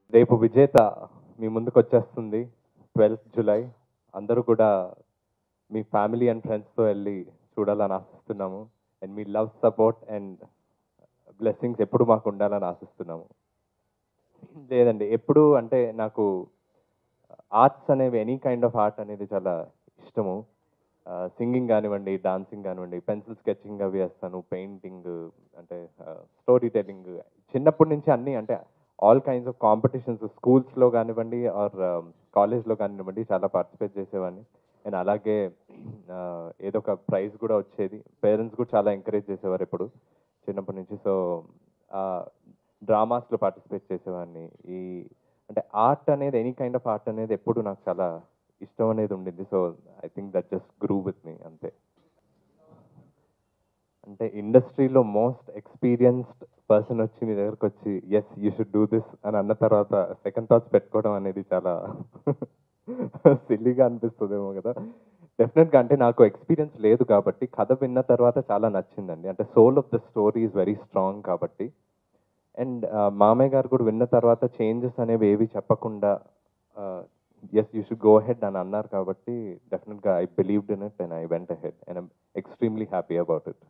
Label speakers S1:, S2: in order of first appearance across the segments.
S1: రేపు విజేత మీ ముందుకు వచ్చేస్తుంది ట్వెల్త్ జూలై అందరూ కూడా మీ ఫ్యామిలీ అండ్ ఫ్రెండ్స్తో వెళ్ళి చూడాలని ఆశిస్తున్నాము అండ్ మీ లవ్ సపోర్ట్ అండ్ బ్లెస్సింగ్స్ ఎప్పుడు మాకు ఉండాలని ఆశిస్తున్నాము లేదండి ఎప్పుడు అంటే నాకు ఆర్ట్స్ అనేవి ఎనీ కైండ్ ఆఫ్ ఆర్ట్ అనేది చాలా ఇష్టము సింగింగ్ కానివ్వండి డాన్సింగ్ కానివ్వండి పెన్సిల్ స్కెచింగ్ అవి వేస్తాను పెయింటింగ్ అంటే స్టోరీ టెల్లింగ్ చిన్నప్పటి నుంచి అన్నీ అంటే ఆల్ కైండ్స్ ఆఫ్ కాంపిటీషన్స్ స్కూల్స్లో కానివ్వండి ఆర్ కాలేజ్లో కానివ్వండి చాలా పార్టిసిపేట్ చేసేవాడిని అండ్ అలాగే ఆ, ఏదో ఒక ప్రైజ్ కూడా వచ్చేది పేరెంట్స్ కూడా చాలా ఎంకరేజ్ చేసేవారు ఎప్పుడు చిన్నప్పటి నుంచి సో డ్రామాస్లో పార్టిసిపేట్ చేసేవాడిని ఈ అంటే ఆర్ట్ అనేది ఎనీ కైండ్ ఆఫ్ ఆర్ట్ అనేది ఎప్పుడు నాకు చాలా ఇష్టం అనేది ఉండింది so I think that just grew with me అంతే అంటే ఇండస్ట్రీలో మోస్ట్ ఎక్స్పీరియన్స్డ్ పర్సన్ వచ్చి మీ దగ్గరకు వచ్చి yes you should do this అని అన్న తర్వాత సెకండ్ థాట్స్ పెట్టుకోవడం అనేది చాలా సిల్లీగా అనిపిస్తుందేమో కదా డెఫినెట్గా అంటే నాకు ఎక్స్పీరియన్స్ లేదు కాబట్టి కథ విన్న తర్వాత చాలా నచ్చిందండి అంటే soul of the story is very strong కాబట్టి అండ్ మామయ్య గారు కూడా విన్న తర్వాత చేంజెస్ అనేవి ఏవి చెప్పకుండా yes you should go ahead అని అన్నారు కాబట్టి డెఫినెట్గా I believed in it and I went ahead and I'm extremely happy about it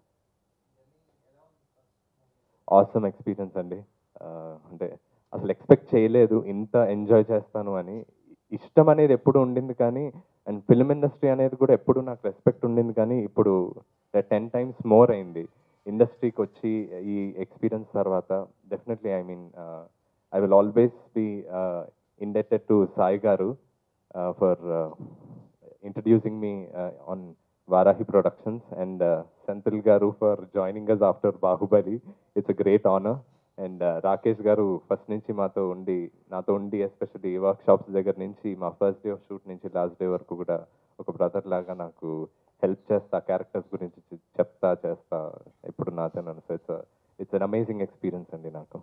S1: awesome experience అండి Uh, అంటే అసలు ఎక్స్పెక్ట్ చేయలేదు ఇంత ఎంజాయ్ చేస్తాను అని ఇష్టం అనేది ఎప్పుడు ఉండింది కానీ అండ్ ఫిల్మ్ ఇండస్ట్రీ అనేది కూడా ఎప్పుడు నాకు రెస్పెక్ట్ ఉండింది కానీ ఇప్పుడు టెన్ టైమ్స్ మోర్ అయింది ఇండస్ట్రీకి వచ్చి ఈ ఎక్స్పీరియన్స్ తర్వాత definitely I mean I will always be indebted to Sai garu for introducing me on Varahi productions and Senthil garu for joining us after Baahubali it's a great honour and Rakesh garu first నుంచి మాతో ఉండి నాతో ఉండి ఎస్పెషల్లీ వర్క్ షాప్స్ దగ్గర నుంచి మా ఫస్ట్ డే ఆఫ్ షూట్ నుంచి last day వరకు కూడా ఒక బ్రదర్ లాగా నాకు హెల్ప్ చేస్తా క్యారెక్టర్స్ గురించి చె- చెప్తా చేస్తా ఇప్పుడు నాతో నన్ను so it's it's an amazing experience అండి నాకు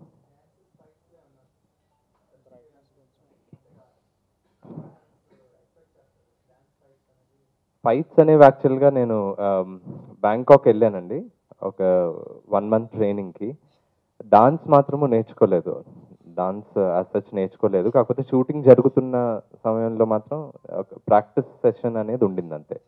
S1: ఫైట్స్ అనేవి యాక్చువల్గా నేను బ్యాంకాక్ వెళ్ళానండి ఒక వన్ మంత్ ట్రైనింగ్కి డాన్స్ మాత్రము నేర్చుకోలేదు డాన్స్ యాజ్ సచ్ నేర్చుకోలేదు కాకపోతే షూటింగ్ జరుగుతున్న సమయంలో మాత్రం ఒక ప్రాక్టీస్ సెషన్ అనేది ఉండింది అంతే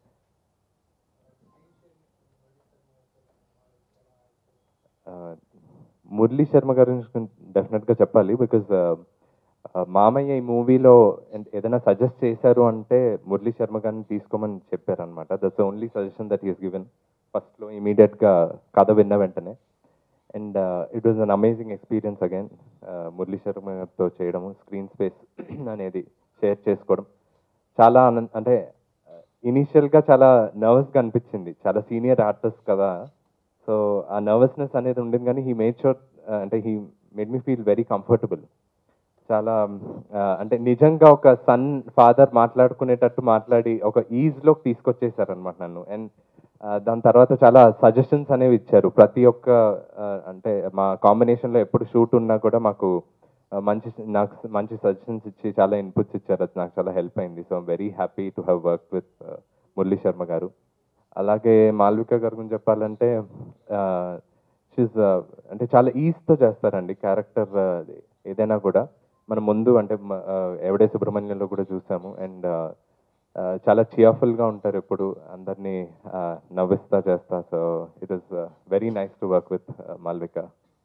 S1: ఆ, మురళీ శర్మ గారి గురించి డెఫినెట్గా చెప్పాలి బికాజ్ మామయ్య ఈ మూవీలో ఏదైనా సజెస్ట్ చేశారు అంటే మురళీ శర్మ గారిని తీసుకోమని చెప్పారనమాట that's only suggestion that is given ఫస్ట్లో ఇమీడియట్గా కథ విన్న వెంటనే and it was an amazing experience again Murali Sharma గారితో చేయడము స్క్రీన్ స్పేస్ అనేది షేర్ చేసుకోవడం చాలా ఆనంద అంటే ఇనీషియల్గా చాలా నర్వస్గా అనిపించింది చాలా సీనియర్ ఆర్టిస్ట్ కదా సో ఆ నర్వస్నెస్ అనేది ఉండింది కానీ హీ మేడ్ షూర్ అంటే he made me feel very comfortable చాలా ఆ, అంటే నిజంగా ఒక సన్ ఫాదర్ మాట్లాడుకునేటట్టు మాట్లాడి ఒక ఈజ్లోకి తీసుకొచ్చేసారనమాట నన్ను అండ్ దాని తర్వాత చాలా సజెషన్స్ అనేవి ఇచ్చారు ప్రతి ఒక్క ఆ, అంటే మా కాంబినేషన్లో ఎప్పుడు షూట్ ఉన్నా కూడా మాకు ఆ, మంచి నాకు మంచి సజెషన్స్ ఇచ్చి చాలా ఇన్పుట్స్ ఇచ్చారు అది నాకు చాలా హెల్ప్ అయింది so very happy to have work with Murali Sharma garu అలాగే మాల్విక గారి గురించి చెప్పాలంటే షీజ్ అంటే చాలా ఈజ్తో చేస్తారండి క్యారెక్టర్ ఏదైనా కూడా మనం ముందు అంటే మ- ఆ, ఎవడే సుబ్రహ్మణ్యంలో కూడా చూసాము అండ్ చాలా cheerful గా ఉంటారు ఎప్పుడు అందరినీ ఆ, నవ్విస్తా చేస్తా so it is very nice to work with Malvika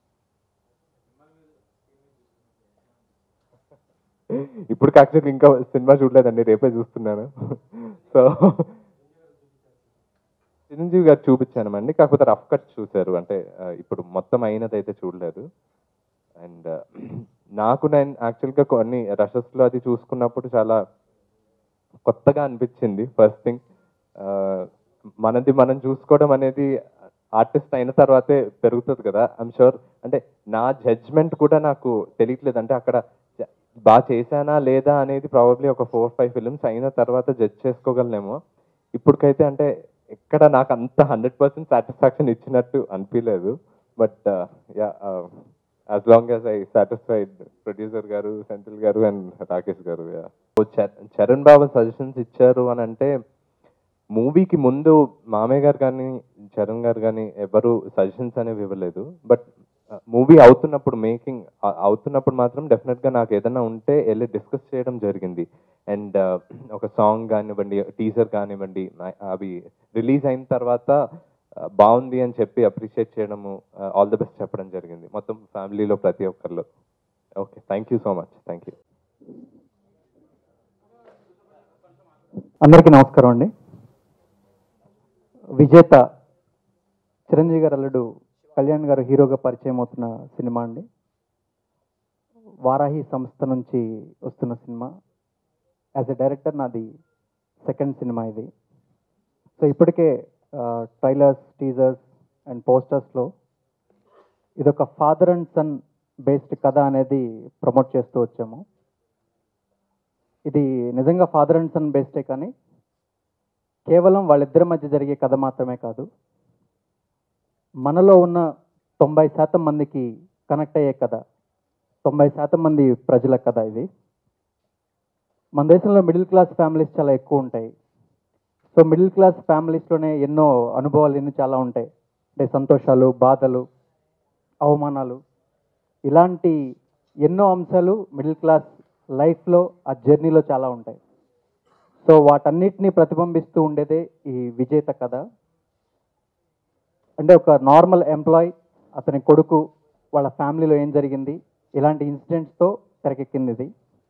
S1: ఇప్పుడు యాక్చువల్లీ ఇంకా సినిమా చూడలేదండి రేపే చూస్తున్నాను సో చిరంజీవి గారు చూపించాను అండి కాకపోతే రఫ్ కట్ చూశారు అంటే ఆ, ఇప్పుడు మొత్తం అయినది అయితే చూడలేదు అండ్ నాకు నేను యాక్చువల్గా కొన్ని రషస్లో అది చూసుకున్నప్పుడు చాలా కొత్తగా అనిపించింది ఫస్ట్ థింగ్ మనది మనం చూసుకోవడం అనేది ఆర్టిస్ట్ అయిన తర్వాతే పెరుగుతుంది కదా ఐమ్ షూర్ అంటే నా జడ్జ్మెంట్ కూడా నాకు తెలియట్లేదు అంటే అక్కడ జ- బాగా చేశానా లేదా అనేది ప్రాబబ్లీ ఒక ఫోర్ ఫైవ్ ఫిల్మ్స్ అయిన తర్వాత జడ్జ్ చేసుకోగలనేమో ఇప్పటికైతే అంటే ఎక్కడ నాకు అంత హండ్రెడ్ పర్సెంట్ సాటిస్ఫాక్షన్ ఇచ్చినట్టు అనిపించలేదు but yeah as long as I satisfied producer garu Senthil garu and Rakesh garu yeah Charan Babu suggestions ఇచ్చారు అని అంటే మూవీకి ముందు మామయ్య గారు కానీ చరణ్ గారు కానీ ఎవరు సజెషన్స్ అనేవి ఇవ్వలేదు బట్ మూవీ అవుతున్నప్పుడు మేకింగ్ అవుతున్నప్పుడు మాత్రం డెఫినెట్గా నాకు ఏదైనా ఉంటే వెళ్ళి డిస్కస్ చేయడం జరిగింది అండ్ ఒక సాంగ్ కానివ్వండి టీజర్ కానివ్వండి నా- అవి రిలీజ్ అయిన తర్వాత uh, బాగుంది అని చెప్పి అప్రిషియేట్ చేయడము ఆల్ ది బెస్ట్ చెప్పడం జరిగింది మొత్తం ఫ్యామిలీలో ప్రతి ఒక్కరిలో okay thank you so much thank you
S2: అందరికీ నమస్కారం అండి విజేత చిరంజీవి గారు అల్లుడు కళ్యాణ్ గారు హీరోగా పరిచయం అవుతున్న సినిమా అండి వారాహి సంస్థ నుంచి వస్తున్న సినిమా యాజ్ ఎ డైరెక్టర్ నాది సెకండ్ సినిమా ఇది సో ఇప్పటికే ట్రైలర్స్ టీజర్స్ అండ్ పోస్టర్స్లో ఇదొక ఫాదర్ అండ్ సన్ బేస్డ్ కథ అనేది ప్రమోట్ చేస్తూ వచ్చాము ఇది నిజంగా ఫాదర్ అండ్ సన్ బేస్డే కానీ కేవలం వాళ్ళిద్దరి మధ్య జరిగే కథ మాత్రమే కాదు మనలో ఉన్న తొంభై శాతం మందికి కనెక్ట్ అయ్యే కథ తొంభై శాతం మంది ప్రజల కథ ఇది మన దేశంలో మిడిల్ క్లాస్ ఫ్యామిలీస్ చాలా ఎక్కువ ఉంటాయి సో మిడిల్ క్లాస్ ఫ్యామిలీస్లోనే ఎన్నో అనుభవాలు ఎన్ని చాలా ఉంటాయి అంటే సంతోషాలు బాధలు అవమానాలు ఇలాంటి ఎన్నో అంశాలు మిడిల్ క్లాస్ లైఫ్లో ఆ జర్నీలో చాలా ఉంటాయి సో వాటన్నిటిని ప్రతిబింబిస్తూ ఉండేదే ఈ విజేత కథ అంటే ఒక నార్మల్ ఎంప్లాయ్ అతని కొడుకు వాళ్ళ ఫ్యామిలీలో ఏం జరిగింది ఇలాంటి ఇన్సిడెంట్స్తో తెరకెక్కింది ఇది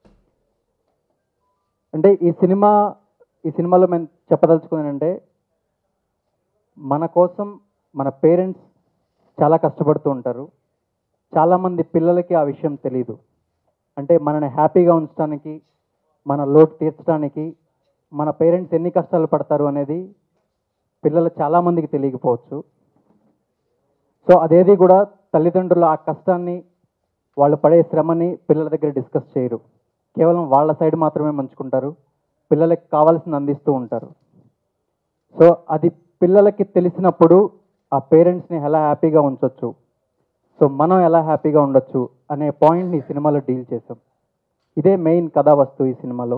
S2: అంటే ఈ సినిమా ఈ సినిమాలో మేము చెప్పదలుచుకున్నానంటే మన కోసం మన పేరెంట్స్ చాలా కష్టపడుతూ ఉంటారు చాలామంది పిల్లలకి ఆ విషయం తెలియదు అంటే మనని హ్యాపీగా ఉంచడానికి మన లోటు తీర్చడానికి మన పేరెంట్స్ ఎన్ని కష్టాలు పడతారు అనేది పిల్లలు చాలామందికి తెలియకపోవచ్చు సో అదేది కూడా తల్లిదండ్రులు ఆ కష్టాన్ని వాళ్ళు పడే శ్రమని పిల్లల దగ్గర డిస్కస్ చేయరు కేవలం వాళ్ళ సైడ్ మాత్రమే మంచుకుంటారు పిల్లలకి కావాల్సింది అందిస్తూ ఉంటారు సో అది పిల్లలకి తెలిసినప్పుడు ఆ పేరెంట్స్ని ఎలా హ్యాపీగా ఉంచవచ్చు సో మనం ఎలా హ్యాపీగా ఉండొచ్చు అనే పాయింట్ని ఈ సినిమాలో డీల్ చేసాం ఇదే మెయిన్ కథా వస్తువు ఈ సినిమాలో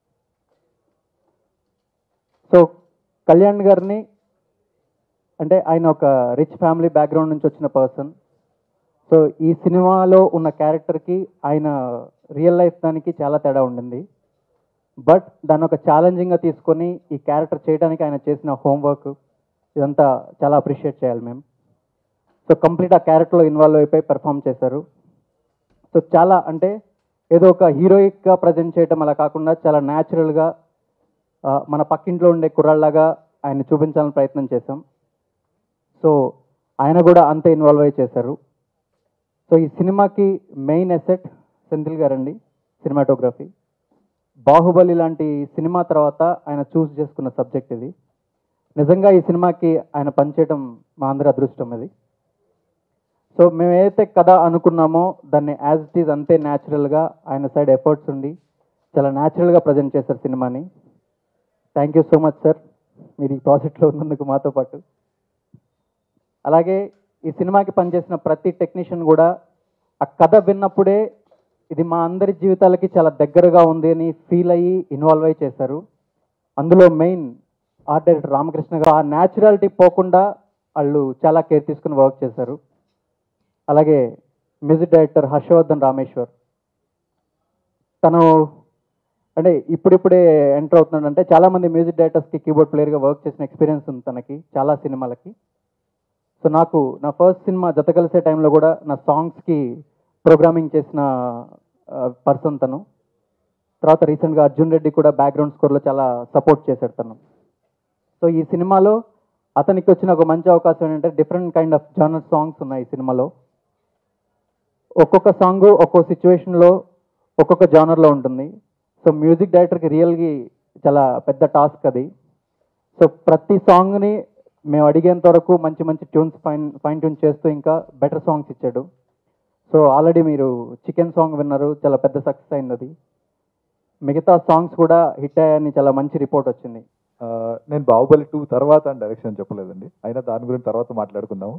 S2: సో కళ్యాణ్ గారిని అంటే ఆయన ఒక రిచ్ ఫ్యామిలీ బ్యాక్గ్రౌండ్ నుంచి వచ్చిన పర్సన్ సో ఈ సినిమాలో ఉన్న క్యారెక్టర్కి ఆయన రియల్ లైఫ్ దానికి చాలా తేడా ఉండింది బట్ దాన్ని ఒక ఛాలెంజింగ్గా తీసుకొని ఈ క్యారెక్టర్ చేయడానికి ఆయన చేసిన హోంవర్క్ ఇదంతా చాలా అప్రిషియేట్ చేయాలి మేము సో కంప్లీట్ ఆ క్యారెక్టర్లో ఇన్వాల్వ్ అయిపోయి పెర్ఫామ్ చేశారు సో చాలా అంటే ఏదో ఒక హీరోయిక్గా ప్రజెంట్ చేయటం అలా కాకుండా చాలా న్యాచురల్గా మన పక్కింట్లో ఉండే కుర్రాళ్ళలాగా ఆయన చూపించాలని ప్రయత్నం చేశాం సో ఆయన కూడా అంతే ఇన్వాల్వ్ అయ్యి చేశారు సో ఈ సినిమాకి మెయిన్ ఎసెట్ సెంథిల్ గారండి సినిమాటోగ్రఫీ బాహుబలి లాంటి సినిమా తర్వాత ఆయన చూస్ చేసుకున్న సబ్జెక్ట్ ఇది నిజంగా ఈ సినిమాకి ఆయన పనిచేయడం మా అందరి అదృష్టం ఇది సో మేము ఏదైతే కథ అనుకున్నామో దాన్ని యాజ్ ఇట్ ఈజ్ అంతే న్యాచురల్గా ఆయన సైడ్ ఎఫర్ట్స్ ఉండి చాలా న్యాచురల్గా ప్రజెంట్ చేశారు సినిమాని thank you so much sir మీరు ఈ ప్రాజెక్ట్లో ఉన్నందుకు మాతో పాటు అలాగే ఈ సినిమాకి పనిచేసిన ప్రతి టెక్నీషియన్ కూడా ఆ కథ విన్నప్పుడే ఇది మా అందరి జీవితాలకి చాలా దగ్గరగా ఉంది అని ఫీల్ అయ్యి ఇన్వాల్వ్ అయ్యి చేశారు అందులో మెయిన్ ఆర్ట్ డైరెక్టర్ రామకృష్ణ గారు ఆ న్యాచురాలిటీ పోకుండా వాళ్ళు చాలా కేర్ తీసుకుని వర్క్ చేశారు అలాగే మ్యూజిక్ డైరెక్టర్ హర్షవర్ధన్ రామేశ్వర్ తను అంటే ఇప్పుడిప్పుడే ఎంటర్ అవుతున్నాడంటే చాలా మంది మ్యూజిక్ డైరెక్టర్స్కి కీబోర్డ్ ప్లేయర్గా వర్క్ చేసిన ఎక్స్పీరియన్స్ ఉంది తనకి చాలా సినిమాలకి సో నాకు నా ఫస్ట్ సినిమా జత కలిసే టైంలో కూడా నా సాంగ్స్కి ప్రోగ్రామింగ్ చేసిన పర్సన్ తను తర్వాత రీసెంట్గా అర్జున్ రెడ్డి కూడా బ్యాక్గ్రౌండ్ స్కోర్లో చాలా సపోర్ట్ చేశాడు తను సో ఈ సినిమాలో అతనికి వచ్చిన ఒక మంచి అవకాశం ఏంటంటే different kind of genre songs ఉన్నాయి ఈ సినిమాలో ఒక్కొక్క సాంగ్ ఒక్కో సిచ్యువేషన్లో ఒక్కొక్క జానర్లో ఉంటుంది సో మ్యూజిక్ డైరెక్టర్కి రియల్గా చాలా పెద్ద టాస్క్ అది సో ప్రతి సాంగ్ని మేము అడిగేంత వరకు మంచి మంచి ట్యూన్స్ ఫైన్ ఫైన్ ట్యూన్ చేస్తూ ఇంకా బెటర్ సాంగ్స్ ఇచ్చాడు సో ఆల్రెడీ మీరు చికెన్ సాంగ్ విన్నారు చాలా పెద్ద సక్సెస్ అయింది అది మిగతా సాంగ్స్ కూడా హిట్ అయ్యాయని చాలా మంచి రిపోర్ట్ వచ్చింది
S3: ఆ, నేను బాహుబలి టూ తర్వాత అని డైరెక్షన్ చెప్పలేదండి అయినా దాని గురించి తర్వాత మాట్లాడుకుందాము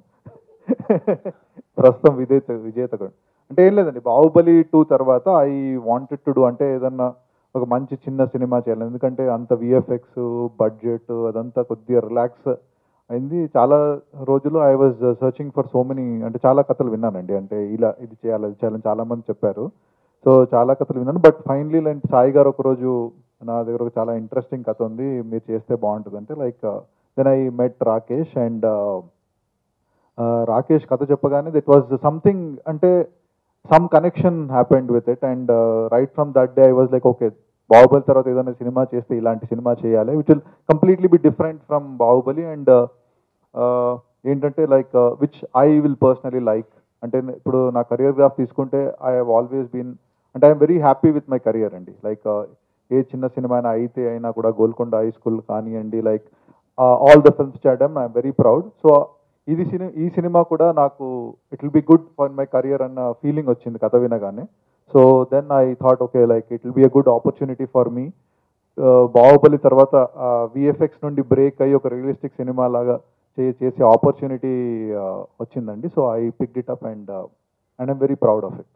S3: ప్రస్తుతం విజేత విజేత కూడా అంటే ఏం లేదండి బాహుబలి టూ తర్వాత ఐ వాంటెడ్ టు డూ అంటే ఏదన్నా ఒక మంచి చిన్న సినిమా చేయాలి ఎందుకంటే అంత విఎఫ్ఎక్స్ బడ్జెట్ అదంతా కొద్దిగా రిలాక్స్ అయింది చాలా రోజులు I was searching for so many అంటే చాలా కథలు విన్నానండి అంటే ఇలా ఇది చేయాలి అది చేయాలని చాలా మంది చెప్పారు సో చాలా కథలు విన్నాను బట్ ఫైనలీ లైక్ సాయి గారు ఒకరోజు నా దగ్గర ఒక చాలా ఇంట్రెస్టింగ్ కథ ఉంది మీరు చేస్తే బాగుంటుంది అంటే like then I met Rakesh and Rakesh కథ చెప్పగానే దిట్ వాజ్ సంథింగ్ అంటే some connection happened with it and right from that day I was like okay Baahubali తర్వాత ఏదైనా సినిమా చేస్తే ఇలాంటి సినిమా చేయాలి which will completely be different from Baahubali and ఏంటంటే like which I will personally like అంటే ఇప్పుడు నా కెరియర్ గ్రాఫ్ తీసుకుంటే ఐ హావ్ ఆల్వేస్ బీన్ అంటే I'm very happy with my career అండి లైక్ ఏ చిన్న సినిమా అయినా అయితే అయినా కూడా గోల్కొండ హై స్కూల్ కానివ్వండి లైక్ ఆల్ ద ఫిల్మ్స్ చేయడం ఐఎమ్ వెరీ ప్రౌడ్ సో ఇది సినిమా ఈ సినిమా కూడా నాకు it will be good for my career అన్న ఫీలింగ్ వచ్చింది కథ వినగానే so then I thought okay like it will be a good opportunity for me Baahubali తర్వాత విఎఫ్ఎక్స్ నుండి బ్రేక్ అయ్యి ఒక రియలిస్టిక్ సినిమా లాగా చే- చేసే ఆపర్చునిటీ వచ్చిందండి so I pick it up and and I'm very proud of it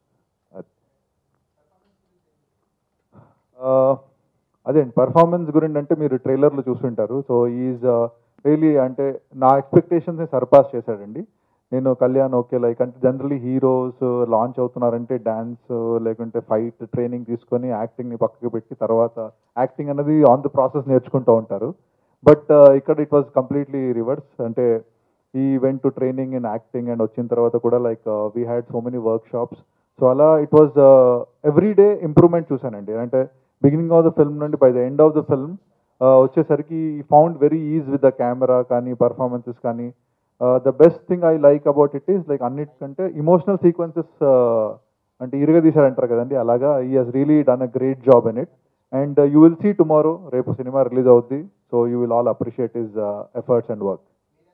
S3: అదే అండి పర్ఫార్మెన్స్ గురించి అంటే మీరు ట్రైలర్లో చూస్తుంటారు సో ఈజ్ రియలీ అంటే నా ఎక్స్పెక్టేషన్స్ని సర్పాస్ చేశాడండి నేను కళ్యాణ్ ఓకే లైక్ అంటే జనరలీ హీరోస్ లాంచ్ అవుతున్నారంటే డ్యాన్స్ లేకుంటే ఫైట్ ట్రైనింగ్ తీసుకొని యాక్టింగ్ని పక్కకి పెట్టి తర్వాత యాక్టింగ్ అనేది ఆన్ ద ప్రాసెస్ నేర్చుకుంటూ ఉంటారు బట్ ఇక్కడ ఇట్ వాజ్ కంప్లీట్లీ రివర్స్ అంటే he went to training in acting and వచ్చిన తర్వాత కూడా like we had so many workshops so అలా it was every day improvement చూశానండి అంటే బిగినింగ్ ఆఫ్ ద ఫిల్మ్ నుండి by the end of the film వచ్చేసరికి found very ease with the camera కానీ performances కానీ the best thing I like about it is like అన్నిటికంటే emotional sequences అంటే ఇరగదీశారంటారు కదండి అలాగా he has really done a great job in it and you will see tomorrow రేపు సినిమా release అవుద్ది so you will all appreciate his efforts and work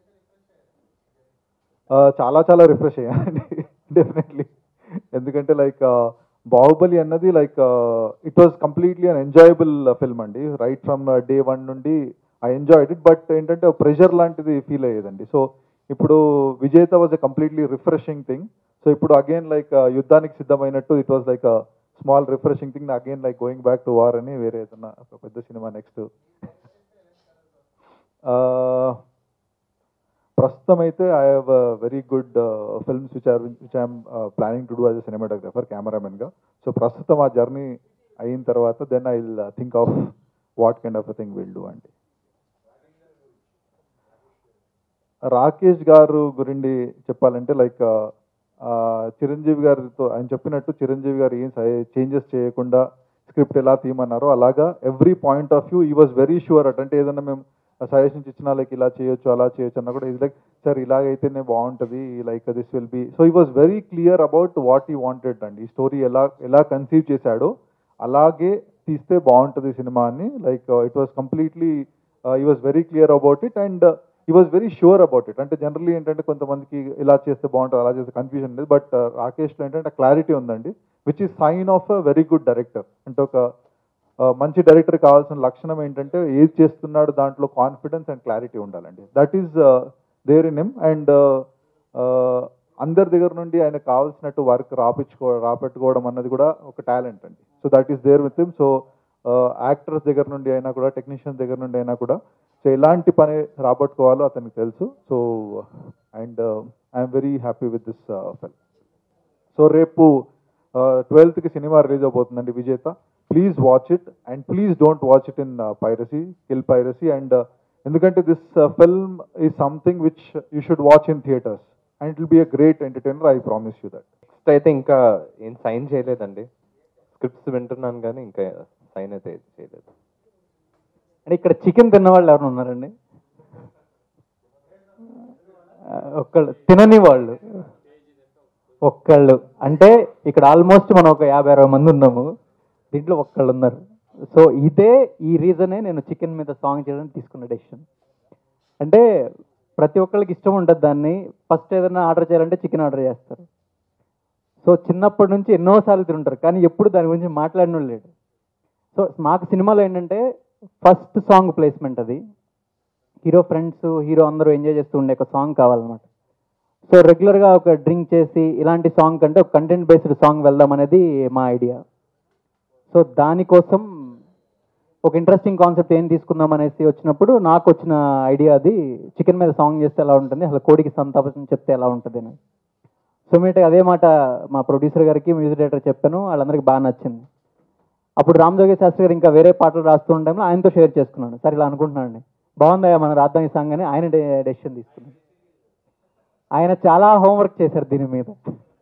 S3: చాలా చాలా రిఫ్రెష్ అయ్యానండి డెఫినెట్లీ ఎందుకంటే లైక్ బాహుబలి అన్నది like it was completely unenjoyable film అండి right from day one నుండి ఐ ఎంజాయ్డ్ ఇట్ బట్ ఏంటంటే ప్రెషర్ లాంటిది ఫీల్ అయ్యేదండి సో ఇప్పుడు Vijetha was a completely refreshing thing so ఇప్పుడు అగైన్ లైక్ యుద్ధానికి సిద్ధమైనట్టు it was like small refreshing thing again like going back to war అని వేరే ఏదన్నా ఒక పెద్ద సినిమా నెక్స్ట్ ప్రస్తుతం అయితే I have very good films which are which I'm planning to do as a cinematographer కెమెరామెన్గా సో ప్రస్తుతం ఆ జర్నీ అయిన తర్వాత then I will think of what kind of thing will do అండి రాకేష్ గారు గురించి చెప్పాలంటే లైక్ చిరంజీవి గారితో ఆయన చెప్పినట్టు చిరంజీవి గారు ఏం చేంజెస్ చేయకుండా స్క్రిప్ట్ ఎలా తీయమన్నారో అలాగా every point of view he was very sure at అంటే ఏదైనా మేము సజెషన్స్ ఇచ్చినా లైక్ ఇలా చేయొచ్చు అలా చేయొచ్చు అన్నా కూడా ఇది లైక్ సార్ ఇలాగైతేనే బాగుంటుంది like this will be so he was very clear about what he wanted అండి ఈ స్టోరీ ఎలా ఎలా కన్సీవ్ చేశాడో అలాగే తీస్తే బాగుంటుంది సినిమా అని like it was completely he was very clear about it and he was very sure about it అంటే జనరల్లీ ఏంటంటే కొంతమందికి ఇలా చేస్తే బాగుంటుంది అలా చేస్తే కన్ఫ్యూజన్ లేదు బట్ రాకేష్లో ఏంటంటే క్లారిటీ ఉందండి which is sign of a very good director అంటే ఒక మంచి డైరెక్టర్ కావాల్సిన లక్షణం ఏంటంటే ఏది చేస్తున్నాడు దాంట్లో కాన్ఫిడెన్స్ అండ్ క్లారిటీ ఉండాలండి that is there in him and అందరి దగ్గర నుండి ఆయన కావాల్సినట్టు వర్క్ రాపించుకో రాపెట్టుకోవడం అన్నది కూడా ఒక టాలెంట్ అండి so that is there with him so actors దగ్గర నుండి అయినా కూడా టెక్నీషియన్స్ దగ్గర నుండి అయినా కూడా సో ఎలాంటి పని రాబట్టుకోవాలో అతనికి తెలుసు so and I'm very happy with this film so రేపు ట్వెల్త్కి సినిమా రిలీజ్ అవబోతుందండి Vijetha please watch it and please don't watch it in piracy kill piracy and ఎందుకంటే this film is something which you should watch in theatres and it will be a great entertainer I promise you that
S1: next అయితే ఇంకా ఏం sign చేయలేదండి scripts వింటున్నాను కానీ ఇంకా sign అయితే ఏది చేయలేదు
S2: అంటే ఇక్కడ చికెన్ తిన్న వాళ్ళు ఎవరు ఉన్నారండి ఆ, ఒక్కళ్ళు తినని వాళ్ళు ఒక్కళ్ళు అంటే ఇక్కడ ఆల్మోస్ట్ మనం ఒక యాభై అరవై మంది ఉన్నాము దీంట్లో ఒక్కళ్ళు ఉన్నారు సో ఇదే ఈ రీజనే నేను చికెన్ మీద సాంగ్ చేయడానికి తీసుకున్న డెసిషన్ అంటే ప్రతి ఒక్కళ్ళకి ఇష్టం ఉంటుంది దాన్ని ఫస్ట్ ఏదైనా ఆర్డర్ చేయాలంటే చికెన్ ఆర్డర్ చేస్తారు సో చిన్నప్పటి నుంచి ఎన్నోసార్లు తింటారు కానీ ఎప్పుడు దాని గురించి మాట్లాడిన వాళ్ళు లేడు సో మాకు సినిమాలో ఏంటంటే ఫస్ట్ సాంగ్ ప్లేస్మెంట్ అది హీరో ఫ్రెండ్స్ హీరో అందరూ ఎంజాయ్ చేస్తూ ఉండే ఒక సాంగ్ కావాలన్నమాట సో రెగ్యులర్గా ఒక డ్రింక్ చేసి ఇలాంటి సాంగ్ కంటే ఒక కంటెంట్ బేస్డ్ సాంగ్ వెళ్దాం అనేది మా ఐడియా సో దానికోసం ఒక ఇంట్రెస్టింగ్ కాన్సెప్ట్ ఏం తీసుకుందాం అనేసి వచ్చినప్పుడు నాకు వచ్చిన ఐడియా అది చికెన్ మీద సాంగ్ చేస్తే ఎలా ఉంటుంది అసలు కోడికి సంతాపం చెప్తే ఎలా ఉంటుంది అని సో మీట అదే మాట మా ప్రొడ్యూసర్ గారికి మ్యూజిక్ డైరెక్టర్ చెప్పాను వాళ్ళందరికీ బాగా నచ్చింది అప్పుడు రామ్ జోగి శాస్త్రి గారు ఇంకా వేరే పాటలు రాస్తూ టైంలో ఆయనతో షేర్ చేసుకున్నాను సరే ఇలా అనుకుంటున్నాను బాగుందయ్యా మనం రాద్దాం ఈ సాంగ్ అని ఆయన డెసిషన్ తీసుకున్నాను ఆయన చాలా హోంవర్క్ చేశారు దీని మీద